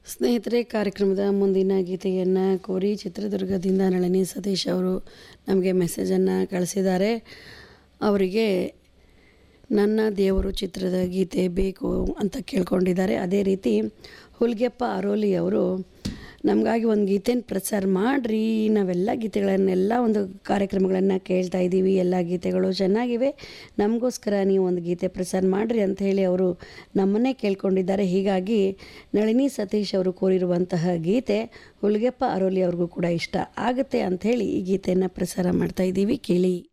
ಸ್ನೇಹಿತರೆ ಕಾರ್ಯಕ್ರಮದ ಮುಂದಿನ ಗೀತೆಯನ್ನು ಕೋರಿ ಚಿತ್ರದುರ್ಗದಿಂದ ನಳಿನಿ ಸತೀಶ್ ಅವರು ನಮಗೆ ಮೆಸೇಜನ್ನು ಕಳಿಸಿದ್ದಾರೆ ಅವರಿಗೆ ನನ್ನ ದೇವರು ಚಿತ್ರದ ಗೀತೆ ಬೇಕು ಅಂತ ಕೇಳ್ಕೊಂಡಿದ್ದಾರೆ ಅದೇ ರೀತಿ ಹುಲ್ಗೆಪ್ಪ ಅರೋಲಿ ಅವರು ನಮಗಾಗಿ ಒಂದು ಗೀತೆನ ಪ್ರಸಾರ ಮಾಡಿರಿ ನಾವೆಲ್ಲ ಗೀತೆಗಳನ್ನೆಲ್ಲ ಒಂದು ಕಾರ್ಯಕ್ರಮಗಳನ್ನು ಕೇಳ್ತಾ ಇದ್ದೀವಿ ಎಲ್ಲ ಗೀತೆಗಳು ಚೆನ್ನಾಗಿವೆ ನಮಗೋಸ್ಕರ ನೀವು ಒಂದು ಗೀತೆ ಪ್ರಸಾರ ಮಾಡಿರಿ ಅಂತ ಹೇಳಿ ಅವರು ನಮ್ಮನ್ನೇ ಕೇಳ್ಕೊಂಡಿದ್ದಾರೆ ಹೀಗಾಗಿ ನಳಿನಿ ಸತೀಶ್ ಅವರು ಕೋರಿರುವಂತಹ ಗೀತೆ ಹುಲ್ಗೆಪ್ಪ ಅರೋಲಿ ಅವ್ರಿಗೂ ಕೂಡ ಇಷ್ಟ ಆಗುತ್ತೆ ಅಂಥೇಳಿ ಈ ಗೀತೆಯನ್ನು ಪ್ರಸಾರ ಮಾಡ್ತಾ ಇದ್ದೀವಿ ಕೇಳಿ